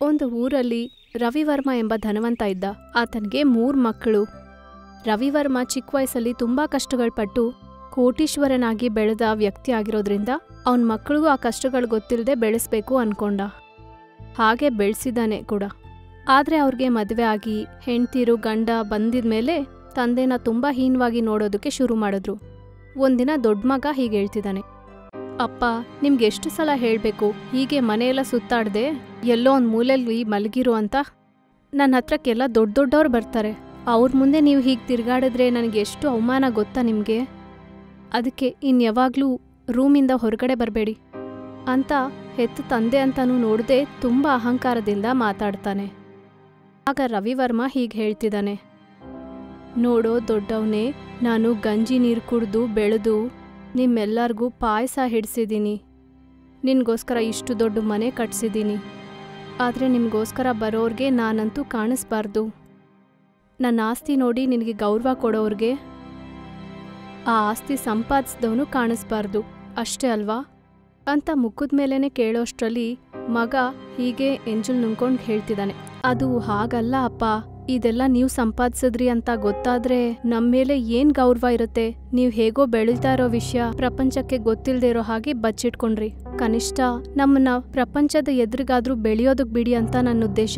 ಒಂದು ಊರಲ್ಲಿ ರವಿವರ್ಮ ಎಂಬ ಧನವಂತ ಇದ್ದ ಆತನಿಗೆ ಮೂರ್ ಮಕ್ಕಳು ರವಿವರ್ಮ ಚಿಕ್ಕ ವಯಸ್ಸಲ್ಲಿ ತುಂಬಾ ಕಷ್ಟಗಳು ಪಟ್ಟು ಕೋಟೀಶ್ವರನಾಗಿ ಬೆಳೆದ ವ್ಯಕ್ತಿ ಆಗಿರೋದ್ರಿಂದ ಅವನ ಮಕ್ಕಳಿಗೂ ಆ ಕಷ್ಟಗಳು ಗೊತ್ತಿಲ್ಲದೆ ಬೆಳೆಸ್ಬೇಕು ಅನ್ಕೊಂಡ ಹಾಗೆ ಬೆಳೆಸಿದಾನೆ ಕೂಡ ಆದ್ರೆ ಅವ್ರಿಗೆ ಮದುವೆ ಆಗಿ ಹೆಂಡ್ತೀರು ಗಂಡ ಬಂದಿದ್ಮೇಲೆ ತಂದೆನ ತುಂಬಾ ಹೀನವಾಗಿ ನೋಡೋದಕ್ಕೆ ಶುರು ಮಾಡಿದ್ರು ಒಂದಿನ ದೊಡ್ಡ ಮಗ ಹೀಗೆ ಹೇಳ್ತಿದ್ದಾನೆ ಅಪ್ಪ ನಿಮ್ಗೆ ಎಷ್ಟು ಸಲ ಹೇಳ್ಬೇಕು ಹೀಗೆ ಮನೆಯೆಲ್ಲ ಸುತ್ತಾಡ್ದೆ ಎಲ್ಲೋ ಒಂದು ಮೂಲೆಯಲ್ಲಿ ಮಲಗಿರು ಅಂತ ನನ್ನ ಹತ್ರಕ್ಕೆಲ್ಲ ದೊಡ್ಡ ದೊಡ್ಡವ್ರು ಬರ್ತಾರೆ ಅವ್ರ ಮುಂದೆ ನೀವು ಹೀಗೆ ತಿರ್ಗಾಡಿದ್ರೆ ನನಗೆ ಎಷ್ಟು ಅವಮಾನ ಗೊತ್ತಾ ನಿಮಗೆ ಅದಕ್ಕೆ ಇನ್ ಯಾವಾಗ್ಲೂ ರೂಮಿಂದ ಹೊರಗಡೆ ಬರಬೇಡಿ ಅಂತ ಹೆತ್ತು ತಂದೆ ಅಂತಾನೂ ನೋಡದೆ ತುಂಬ ಅಹಂಕಾರದಿಂದ ಮಾತಾಡ್ತಾನೆ ಆಗ ರವಿವರ್ಮ ಹೀಗೆ ಹೇಳ್ತಿದ್ದಾನೆ ನೋಡೋ ದೊಡ್ಡವನೇ ನಾನು ಗಂಜಿ ನೀರು ಕುಡ್ದು ಬೆಳೆದು ನಿಮ್ಮೆಲ್ಲರಿಗೂ ಪಾಯಸ ಹಿಡ್ಸಿದ್ದೀನಿ ನಿನ್ಗೋಸ್ಕರ ಇಷ್ಟು ದೊಡ್ಡ ಮನೆ ಕಟ್ಸಿದ್ದೀನಿ ಆದರೆ ನಿಮಗೋಸ್ಕರ ಬರೋರ್ಗೆ ನಾನಂತೂ ಕಾಣಿಸ್ಬಾರ್ದು ನನ್ನ ಆಸ್ತಿ ನೋಡಿ ನಿನಗೆ ಗೌರವ ಕೊಡೋರ್ಗೆ ಆ ಆಸ್ತಿ ಸಂಪಾದಿಸಿದವನು ಕಾಣಿಸ್ಬಾರ್ದು ಅಷ್ಟೇ ಅಲ್ವಾ ಅಂತ ಮುಖದ ಮೇಲೇನೆ ಕೇಳೋಷ್ಟ್ರಲ್ಲಿ ಮಗ ಹೀಗೆ ಎಂಜಲ್ ನುಂಗ್ಕೊಂಡು ಹೇಳ್ತಿದ್ದಾನೆ ಅದು ಹಾಗಲ್ಲ ಅಪ್ಪ ಇದೆಲ್ಲ ನೀವು ಸಂಪಾದಿಸಿದ್ರಿ ಅಂತ ಗೊತ್ತಾದ್ರೆ ನಮ್ಮ ಮೇಲೆ ಏನ್ ಗೌರವ ಇರುತ್ತೆ ನೀವು ಹೇಗೋ ಬೆಳೀತಾ ಇರೋ ವಿಷಯ ಪ್ರಪಂಚಕ್ಕೆ ಗೊತ್ತಿಲ್ಲದೆ ಇರೋ ಹಾಗೆ ಬಚ್ಚಿಟ್ಕೊಂಡ್ರಿ ಕನಿಷ್ಠ ನಮ್ಮನ್ನ ಪ್ರಪಂಚದ ಎದುರಿಗಾದ್ರೂ ಬೆಳೆಯೋದಕ್ ಬಿಡಿ ಅಂತ ನನ್ನ ಉದ್ದೇಶ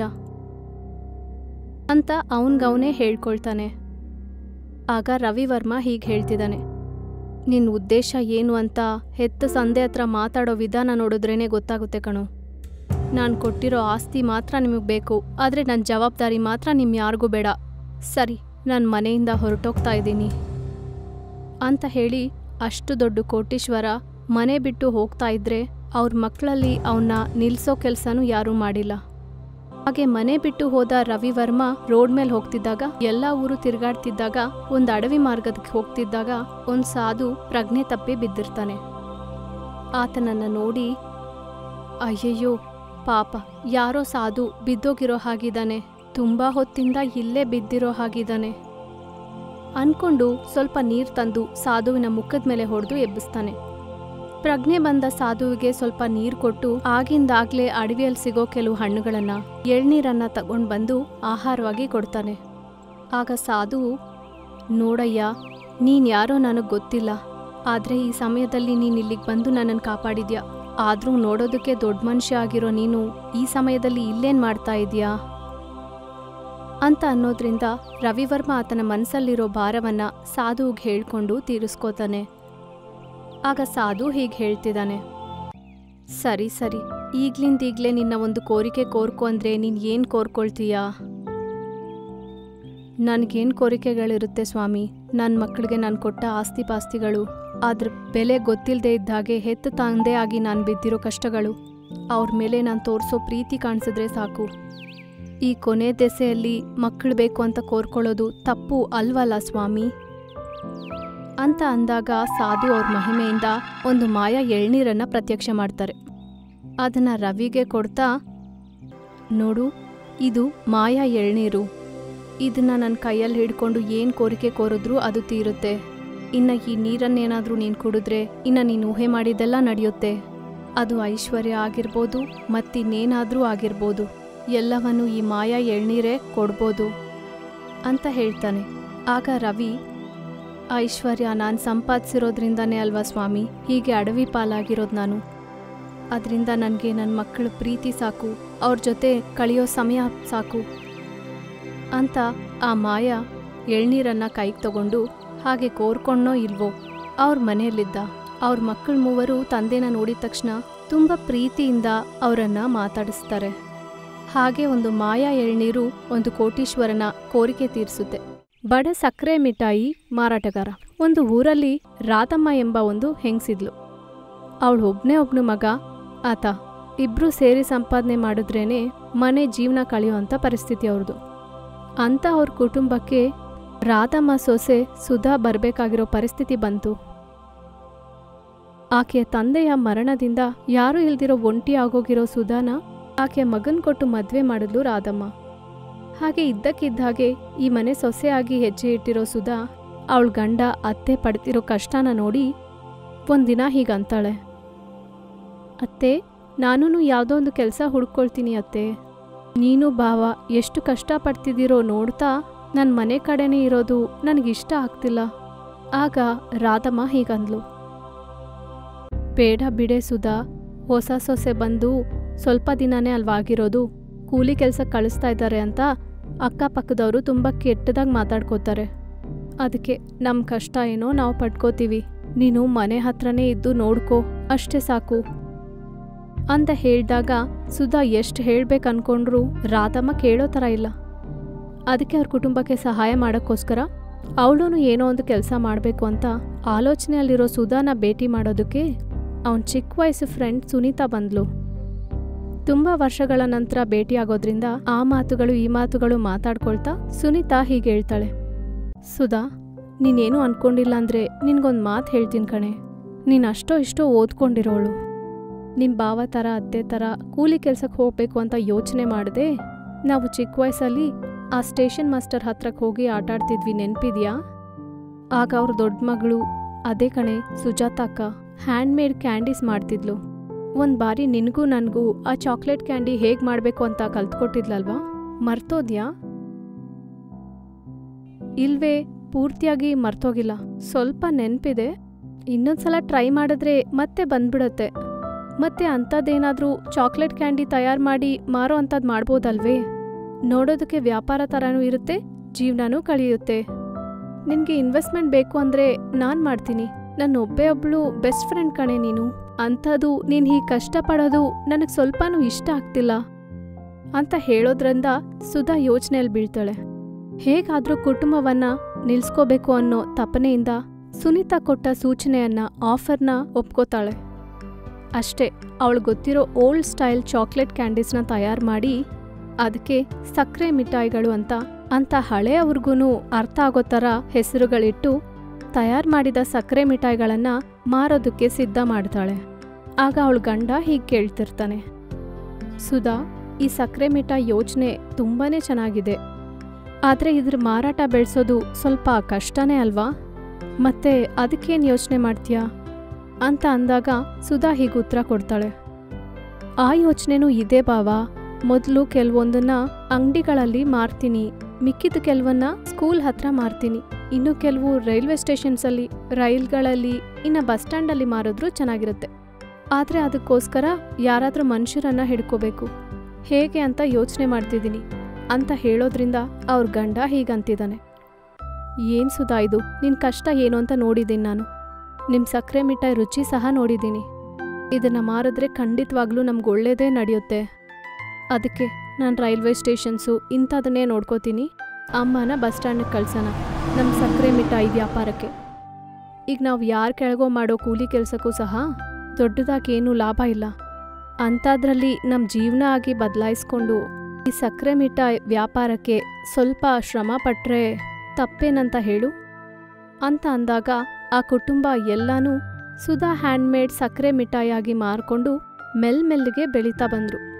ಅಂತ ಅವನ್ಗವನೇ ಹೇಳ್ಕೊಳ್ತಾನೆ ಆಗ ರವಿವರ್ಮ ಹೀಗೆ ಹೇಳ್ತಿದ್ದಾನೆ ನಿನ್ನ ಉದ್ದೇಶ ಏನು ಅಂತ ಹೆತ್ತ ಸಂದೆ ಹತ್ರ ಮಾತಾಡೋ ವಿಧಾನ ನೋಡಿದ್ರೇನೆ ಗೊತ್ತಾಗುತ್ತೆ ಕಣೋ ನಾನು ಕೊಟ್ಟಿರೋ ಆಸ್ತಿ ಮಾತ್ರ ನಿಮಗೆ ಬೇಕು ಆದರೆ ನನ್ನ ಜವಾಬ್ದಾರಿ ಮಾತ್ರ ನಿಮ್ಮ ಯಾರಿಗೂ ಬೇಡ ಸರಿ ನಾನು ಮನೆಯಿಂದ ಹೊರಟೋಗ್ತಾ ಇದ್ದೀನಿ ಅಂತ ಹೇಳಿ ಅಷ್ಟು ದೊಡ್ಡ ಕೋಟೀಶ್ವರ ಮನೆ ಬಿಟ್ಟು ಹೋಗ್ತಾ ಇದ್ರೆ ಅವ್ರ ಮಕ್ಕಳಲ್ಲಿ ಅವನ್ನ ನಿಲ್ಸೋ ಕೆಲಸನೂ ಯಾರೂ ಮಾಡಿಲ್ಲ ಹಾಗೆ ಮನೆ ಬಿಟ್ಟು ಹೋದ ರವಿವರ್ಮ ರೋಡ್ ಮೇಲೆ ಹೋಗ್ತಿದ್ದಾಗ ಎಲ್ಲ ಊರು ತಿರುಗಾಡ್ತಿದ್ದಾಗ ಒಂದು ಅಡವಿ ಮಾರ್ಗದಕ್ಕೆ ಹೋಗ್ತಿದ್ದಾಗ ಒಂದು ಸಾಧು ಪ್ರಜ್ಞೆ ತಪ್ಪಿ ಬಿದ್ದಿರ್ತಾನೆ ಆತನನ್ನ ನೋಡಿ ಅಯ್ಯಯ್ಯೋ ಪಾಪ ಯಾರೋ ಸಾಧು ಬಿದ್ದೋಗಿರೋ ಹಾಗಿದ್ದಾನೆ ತುಂಬಾ ಹೊತ್ತಿಂದ ಇಲ್ಲೇ ಬಿದ್ದಿರೋ ಹಾಗಿದ್ದಾನೆ ಅನ್ಕೊಂಡು ಸ್ವಲ್ಪ ನೀರು ತಂದು ಸಾಧುವಿನ ಮುಖದ ಮೇಲೆ ಹೊಡೆದು ಎಬ್ಬಿಸ್ತಾನೆ ಪ್ರಜ್ಞೆ ಬಂದ ಸಾಧುವಿಗೆ ಸ್ವಲ್ಪ ನೀರು ಕೊಟ್ಟು ಆಗಿಂದಾಗ್ಲೇ ಅಡವಿಯಲ್ಲಿ ಸಿಗೋ ಕೆಲವು ಹಣ್ಣುಗಳನ್ನ ಎಳ್ನೀರನ್ನ ತಗೊಂಡ್ ಬಂದು ಆಹಾರವಾಗಿ ಕೊಡ್ತಾನೆ ಆಗ ಸಾಧು ನೋಡಯ್ಯ ನೀನ್ ಯಾರೋ ನನಗ್ ಗೊತ್ತಿಲ್ಲ ಆದ್ರೆ ಈ ಸಮಯದಲ್ಲಿ ನೀನ್ ಇಲ್ಲಿಗೆ ಬಂದು ನನ್ನನ್ನು ಕಾಪಾಡಿದ್ಯಾ ಆದ್ರೂ ನೋಡೋದಕ್ಕೆ ದೊಡ್ಡ ಮನುಷ್ಯ ಆಗಿರೋ ನೀನು ಈ ಸಮಯದಲ್ಲಿ ಇಲ್ಲೇನ್ ಮಾಡ್ತಾ ಇದೀಯಾ ಅಂತ ಅನ್ನೋದ್ರಿಂದ ರವಿವರ್ಮ ಆತನ ಮನಸ್ಸಲ್ಲಿರೋ ಭಾರವನ್ನ ಸಾಧುವಿಗೆ ಹೇಳ್ಕೊಂಡು ತೀರಿಸ್ಕೋತಾನೆ ಆಗ ಸಾಧು ಹೀಗೆ ಹೇಳ್ತಿದ್ದಾನೆ ಸರಿ ಸರಿ ಈಗ್ಲಿಂದೀಗ್ಲೇ ನಿನ್ನ ಒಂದು ಕೋರಿಕೆ ಕೋರ್ಕೊ ಅಂದ್ರೆ ನೀನ್ ಏನ್ ಕೋರ್ಕೊಳ್ತೀಯಾ ನನ್ಗೇನ್ ಕೋರಿಕೆಗಳಿರುತ್ತೆ ಸ್ವಾಮಿ ನನ್ನ ಮಕ್ಕಳಿಗೆ ನಾನು ಕೊಟ್ಟ ಆಸ್ತಿ ಪಾಸ್ತಿಗಳು ಅದ್ರ ಬೆಲೆ ಗೊತ್ತಿಲ್ಲದೆ ಇದ್ದ ಹಾಗೆ ಹೆತ್ತ ತಂದೆ ಆಗಿ ನಾನು ಬಿದ್ದಿರೋ ಕಷ್ಟಗಳು ಅವ್ರ ಮೇಲೆ ನಾನು ತೋರಿಸೋ ಪ್ರೀತಿ ಕಾಣಿಸಿದ್ರೆ ಸಾಕು ಈ ಕೊನೆ ದೆಸೆಯಲ್ಲಿ ಮಕ್ಕಳು ಬೇಕು ಅಂತ ಕೋರ್ಕೊಳ್ಳೋದು ತಪ್ಪು ಅಲ್ವಲ್ಲ ಸ್ವಾಮಿ ಅಂತ ಅಂದಾಗ ಸಾಧು ಅವ್ರ ಮಹಿಮೆಯಿಂದ ಒಂದು ಮಾಯ ಎಳ್ನೀರನ್ನ ಪ್ರತ್ಯಕ್ಷ ಮಾಡ್ತಾರೆ ಅದನ್ನ ರವಿಗೆ ಕೊಡ್ತಾ ನೋಡು ಇದು ಮಾಯಾ ಎಳ್ನೀರು ಇದನ್ನ ನನ್ನ ಕೈಯಲ್ಲಿ ಹಿಡ್ಕೊಂಡು ಏನು ಕೋರಿಕೆ ಕೋರಿದ್ರೂ ಅದು ತೀರುತ್ತೆ ಇನ್ನ ಈ ನೀರನ್ನೇನಾದ್ರೂ ನೀನು ಕುಡಿದ್ರೆ ಇನ್ನ ನೀನು ಊಹೆ ಮಾಡಿದ್ದೆಲ್ಲ ನಡೆಯುತ್ತೆ ಅದು ಐಶ್ವರ್ಯ ಆಗಿರ್ಬೋದು ಮತ್ತಿನ್ನೇನಾದ್ರೂ ಆಗಿರ್ಬೋದು ಎಲ್ಲವನ್ನು ಈ ಮಾಯಾ ಎಳ್ನೀರೇ ಕೊಡ್ಬೋದು ಅಂತ ಹೇಳ್ತಾನೆ ಆಗ ರವಿ ಐಶ್ವರ್ಯ ನಾನು ಸಂಪಾದಿಸಿರೋದ್ರಿಂದನೇ ಅಲ್ವಾ ಸ್ವಾಮಿ ಹೀಗೆ ಅಡವಿ ಪಾಲಾಗಿರೋದು ನಾನು ಅದರಿಂದ ನನಗೆ ನನ್ನ ಮಕ್ಕಳ ಪ್ರೀತಿ ಸಾಕು ಅವ್ರ ಜೊತೆ ಕಳೆಯೋ ಸಮಯ ಸಾಕು ಅಂತ ಆ ಮಾಯ ಎಳ್ನೀರನ್ನ ಕೈಗೆ ತಗೊಂಡು ಹಾಗೆ ಕೋರ್ಕೊಂಡೋ ಇಲ್ವೋ ಅವ್ರ ಮನೆಯಲ್ಲಿದ್ದ ಅವ್ರ ಮಕ್ಕಳ ಮೂವರು ತಂದೆನ ನೋಡಿದ ತಕ್ಷಣ ತುಂಬ ಪ್ರೀತಿಯಿಂದ ಅವರನ್ನ ಮಾತಾಡಿಸ್ತಾರೆ ಹಾಗೆ ಒಂದು ಮಾಯಾ ಎಳ್ನೀರು ಒಂದು ಕೋಟೀಶ್ವರನ ಕೋರಿಕೆ ತೀರಿಸುತ್ತೆ ಬಡ ಸಕ್ಕರೆ ಮಿಠಾಯಿ ಮಾರಾಟಗಾರ ಒಂದು ಊರಲ್ಲಿ ರಾಧಮ್ಮ ಎಂಬ ಒಂದು ಹೆಂಗ್ಸಿದ್ಲು ಅವಳು ಒಬ್ನೇ ಒಬ್ನು ಮಗ ಆತ ಇಬ್ರು ಸೇರಿ ಸಂಪಾದನೆ ಮಾಡಿದ್ರೇನೆ ಮನೆ ಜೀವನ ಕಳೆಯುವಂಥ ಪರಿಸ್ಥಿತಿ ಅವ್ರದ್ದು ಅಂತ ಅವ್ರ ಕುಟುಂಬಕ್ಕೆ ರಾಧಮ್ಮ ಸೊಸೆ ಸುಧಾ ಬರಬೇಕಾಗಿರೋ ಪರಿಸ್ಥಿತಿ ಬಂತು ಆಕೆಯ ತಂದೆಯ ಮರಣದಿಂದ ಯಾರೂ ಇಲ್ದಿರೋ ಒಂಟಿ ಆಗೋಗಿರೋ ಸುಧಾನ ಆಕೆಯ ಮಗನ್ ಕೊಟ್ಟು ಮದ್ವೆ ಮಾಡಿದ್ಲು ರಾಧಮ್ಮ ಹಾಗೆ ಇದ್ದಕ್ಕಿದ್ದ ಹಾಗೆ ಈ ಮನೆ ಸೊಸೆಯಾಗಿ ಹೆಜ್ಜೆ ಇಟ್ಟಿರೋ ಸುಧಾ ಅವಳ ಗಂಡ ಅತ್ತೆ ಪಡ್ತಿರೋ ಕಷ್ಟನ ನೋಡಿ ಒಂದಿನ ಹೀಗಂತಾಳೆ ಅತ್ತೆ ನಾನೂ ಯಾವುದೋ ಒಂದು ಕೆಲಸ ಹುಡ್ಕೊಳ್ತೀನಿ ಅತ್ತೆ ನೀನು ಭಾವ ಎಷ್ಟು ಕಷ್ಟಪಡ್ತಿದ್ದೀರೋ ನೋಡ್ತಾ ನನ್ನ ಮನೆ ಕಡೆನೇ ಇರೋದು ನನಗಿಷ್ಟ ಆಗ್ತಿಲ್ಲ ಆಗ ರಾಧಮ್ಮ ಹೀಗಂದ್ಲು ಬೇಡ ಬಿಡೆ ಸುಧಾ ಹೊಸ ಸೊಸೆ ಬಂದು ಸ್ವಲ್ಪ ದಿನನೇ ಅಲ್ವಾಗಿರೋದು ಕೂಲಿ ಕೆಲಸ ಕಳಿಸ್ತಾ ಇದ್ದಾರೆ ಅಂತ ಅಕ್ಕಪಕ್ಕದವರು ತುಂಬ ಕೆಟ್ಟದಾಗಿ ಮಾತಾಡ್ಕೋತಾರೆ ಅದಕ್ಕೆ ನಮ್ಮ ಕಷ್ಟ ಏನೋ ನಾವು ಪಡ್ಕೋತೀವಿ ನೀನು ಮನೆ ಹತ್ರನೇ ಇದ್ದು ನೋಡ್ಕೋ ಅಷ್ಟೇ ಸಾಕು ಅಂತ ಹೇಳಿದಾಗ ಸುಧಾ ಎಷ್ಟು ಹೇಳ್ಬೇಕು ಅನ್ಕೊಂಡ್ರು ರಾಧಮ್ಮ ಕೇಳೋ ಥರ ಇಲ್ಲ ಅದಕ್ಕೆ ಅವ್ರ ಕುಟುಂಬಕ್ಕೆ ಸಹಾಯ ಮಾಡೋಕ್ಕೋಸ್ಕರ ಅವಳು ಏನೋ ಒಂದು ಕೆಲಸ ಮಾಡಬೇಕು ಅಂತ ಆಲೋಚನೆಯಲ್ಲಿರೋ ಸುಧಾನ ಭೇಟಿ ಮಾಡೋದಕ್ಕೆ ಅವನ ಚಿಕ್ಕ ವಯಸ್ಸು ಫ್ರೆಂಡ್ ಸುನೀತಾ ಬಂದ್ಲು ತುಂಬ ವರ್ಷಗಳ ನಂತರ ಭೇಟಿಯಾಗೋದ್ರಿಂದ ಆ ಮಾತುಗಳು ಈ ಮಾತುಗಳು ಮಾತಾಡ್ಕೊಳ್ತಾ ಸುನೀತಾ ಹೀಗೆ ಹೇಳ್ತಾಳೆ ಸುಧಾ ನೀನೇನು ಅನ್ಕೊಂಡಿಲ್ಲ ಅಂದ್ರೆ ನಿನ್ಗೊಂದು ಮಾತು ಹೇಳ್ತೀನಿ ಕಣೆ ನೀನು ಅಷ್ಟೋ ಇಷ್ಟೋ ಓದ್ಕೊಂಡಿರೋಳು ನಿಮ್ಮ ಭಾವ ಥರ ಅತ್ತೆ ಥರ ಕೂಲಿ ಕೆಲ್ಸಕ್ಕೆ ಹೋಗ್ಬೇಕು ಅಂತ ಯೋಚನೆ ಮಾಡದೆ ನಾವು ಚಿಕ್ಕ ವಯಸ್ಸಲ್ಲಿ ಆ ಸ್ಟೇಷನ್ ಮಾಸ್ಟರ್ ಹತ್ರಕ್ಕೆ ಹೋಗಿ ಆಟಾಡ್ತಿದ್ವಿ ನೆನ್ಪಿದ್ಯಾ ಆಗ ಅವ್ರ ದೊಡ್ಡ ಮಗಳು ಅದೇ ಕಣೆ ಸುಜಾತ ಅಕ್ಕ ಹ್ಯಾಂಡ್ಮೇಡ್ ಕ್ಯಾಂಡೀಸ್ ಮಾಡ್ತಿದ್ಲು ಒಂದು ಬಾರಿ ನಿನಗೂ ನನಗೂ ಆ ಚಾಕ್ಲೇಟ್ ಕ್ಯಾಂಡಿ ಹೇಗೆ ಮಾಡಬೇಕು ಅಂತ ಕಲ್ತ್ಕೊಟ್ಟಿದ್ಲಲ್ವಾ ಮರ್ತೋದ್ಯಾ ಇಲ್ವೇ ಪೂರ್ತಿಯಾಗಿ ಮರ್ತೋಗಿಲ್ಲ ಸ್ವಲ್ಪ ನೆನಪಿದೆ ಇನ್ನೊಂದ್ಸಲ ಟ್ರೈ ಮಾಡಿದ್ರೆ ಮತ್ತೆ ಬಂದ್ಬಿಡತ್ತೆ ಮತ್ತೆ ಅಂಥದ್ದೇನಾದ್ರೂ ಚಾಕ್ಲೇಟ್ ಕ್ಯಾಂಡಿ ತಯಾರು ಮಾಡಿ ಮಾರೋ ಅಂಥದ್ದು ಮಾಡ್ಬೋದಲ್ವೇ ನೋಡೋದಕ್ಕೆ ವ್ಯಾಪಾರ ಥರನೂ ಇರುತ್ತೆ ಜೀವನನೂ ಕಳೆಯುತ್ತೆ ನಿನಗೆ ಇನ್ವೆಸ್ಟ್ಮೆಂಟ್ ಬೇಕು ಅಂದರೆ ನಾನು ಮಾಡ್ತೀನಿ ನನ್ನ ಒಬ್ಬೇ ಒಬ್ಳು ಬೆಸ್ಟ್ ಫ್ರೆಂಡ್ ಕಣೆ ನೀನು ಅಂಥದ್ದು ನೀನು ಹೀಗೆ ಕಷ್ಟಪಡೋದು ನನಗೆ ಸ್ವಲ್ಪನೂ ಇಷ್ಟ ಆಗ್ತಿಲ್ಲ ಅಂತ ಹೇಳೋದ್ರಿಂದ ಸುಧಾ ಯೋಚನೆಯಲ್ಲಿ ಬೀಳ್ತಾಳೆ ಹೇಗಾದ್ರೂ ಕುಟುಂಬವನ್ನ ನಿಲ್ಸ್ಕೋಬೇಕು ಅನ್ನೋ ತಪನೆಯಿಂದ ಸುನೀತಾ ಕೊಟ್ಟ ಸೂಚನೆಯನ್ನ ಆಫರ್ನ ಒಪ್ಕೋತಾಳೆ ಅಷ್ಟೇ ಅವಳು ಗೊತ್ತಿರೋ ಓಲ್ಡ್ ಸ್ಟೈಲ್ ಚಾಕ್ಲೇಟ್ ಕ್ಯಾಂಡೀಸ್ನ ತಯಾರು ಮಾಡಿ ಅದಕ್ಕೆ ಸಕ್ಕರೆ ಮಿಠಾಯಿಗಳು ಅಂತ ಅಂತ ಹಳೆಯವ್ರಿಗೂ ಅರ್ಥ ಆಗೋ ಥರ ಹೆಸರುಗಳಿಟ್ಟು ತಯಾರು ಮಾಡಿದ ಸಕ್ಕರೆ ಮಿಠಾಯಿಗಳನ್ನ ಮಾರೋದಕ್ಕೆ ಸಿದ್ಧ ಮಾಡ್ತಾಳೆ ಆಗ ಅವಳ ಗಂಡ ಹೀಗೆ ಕೇಳ್ತಿರ್ತಾನೆ ಸುಧಾ ಈ ಸಕ್ಕರೆ ಮಿಠಾಯಿ ಯೋಚನೆ ತುಂಬಾನೇ ಚೆನ್ನಾಗಿದೆ ಆದರೆ ಇದ್ರ ಮಾರಾಟ ಬೆಳೆಸೋದು ಸ್ವಲ್ಪ ಕಷ್ಟನೇ ಅಲ್ವಾ ಮತ್ತೆ ಅದಕ್ಕೇನು ಯೋಚನೆ ಮಾಡ್ತೀಯಾ ಅಂತ ಅಂದಾಗ ಸುಧಾ ಹೀಗೆ ಉತ್ತರ ಕೊಡ್ತಾಳೆ ಆ ಯೋಚನೆನೂ ಇದೆ ಬಾವ ಮೊದಲು ಕೆಲವೊಂದನ್ನ ಅಂಗಡಿಗಳಲ್ಲಿ ಮಾರ್ತೀನಿ ಮಿಕ್ಕಿದ ಕೆಲವನ್ನ ಸ್ಕೂಲ್ ಹತ್ರ ಮಾರ್ತೀನಿ ಇನ್ನು ಕೆಲವು ರೈಲ್ವೆ ಸ್ಟೇಷನ್ಸಲ್ಲಿ ರೈಲ್ಗಳಲ್ಲಿ ಇನ್ನು ಬಸ್ ಸ್ಟ್ಯಾಂಡಲ್ಲಿ ಮಾರಿದ್ರೂ ಚೆನ್ನಾಗಿರುತ್ತೆ ಆದರೆ ಅದಕ್ಕೋಸ್ಕರ ಯಾರಾದರೂ ಮನುಷ್ಯರನ್ನ ಹಿಡ್ಕೋಬೇಕು ಹೇಗೆ ಅಂತ ಯೋಚನೆ ಮಾಡ್ತಿದ್ದೀನಿ ಅಂತ ಹೇಳೋದ್ರಿಂದ ಅವ್ರ ಗಂಡ ಹೀಗಂತಿದ್ದಾನೆ ಏನು ಸುಧಾ ಇದು ನಿನ್ನ ಕಷ್ಟ ಏನು ಅಂತ ನೋಡಿದ್ದೀನಿ ನಾನು ನಿಮ್ಮ ಸಕ್ಕರೆ ಮಿಠಾಯಿ ರುಚಿ ಸಹ ನೋಡಿದ್ದೀನಿ ಇದನ್ನು ಮಾರಿದ್ರೆ ಖಂಡಿತವಾಗ್ಲೂ ನಮ್ಗೆ ಒಳ್ಳೇದೇ ನಡೆಯುತ್ತೆ ಅದಕ್ಕೆ ನಾನು ರೈಲ್ವೆ ಸ್ಟೇಷನ್ಸು ಇಂಥದನ್ನೇ ನೋಡ್ಕೋತೀನಿ ಅಮ್ಮನ ಬಸ್ ಸ್ಟ್ಯಾಂಡಿಗೆ ಕಳ್ಸೋಣ ನಮ್ಮ ಸಕ್ಕರೆ ಮಿಠಾಯಿ ವ್ಯಾಪಾರಕ್ಕೆ ಈಗ ನಾವು ಯಾರು ಕೆಳಗೋ ಮಾಡೋ ಕೂಲಿ ಕೆಲಸಕ್ಕೂ ಸಹ ದೊಡ್ಡದಾಗಿ ಏನೂ ಲಾಭ ಇಲ್ಲ ಅಂಥದ್ರಲ್ಲಿ ನಮ್ಮ ಜೀವನ ಆಗಿ ಬದಲಾಯಿಸ್ಕೊಂಡು ಈ ಸಕ್ಕರೆ ಮಿಠಾಯಿ ವ್ಯಾಪಾರಕ್ಕೆ ಸ್ವಲ್ಪ ಶ್ರಮ ಪಟ್ಟರೆ ತಪ್ಪೇನಂತ ಹೇಳು ಅಂತ ಅಂದಾಗ ಆ ಕುಟುಂಬ ಎಲ್ಲನೂ ಸುಧಾ ಹ್ಯಾಂಡ್ಮೇಡ್ ಸಕ್ಕರೆ ಮಿಠಾಯಿಯಾಗಿ ಮಾರ್ಕೊಂಡು ಮೆಲ್ಮೆಲ್ಲಿಗೆ ಬೆಳೀತಾ ಬಂದ್ರು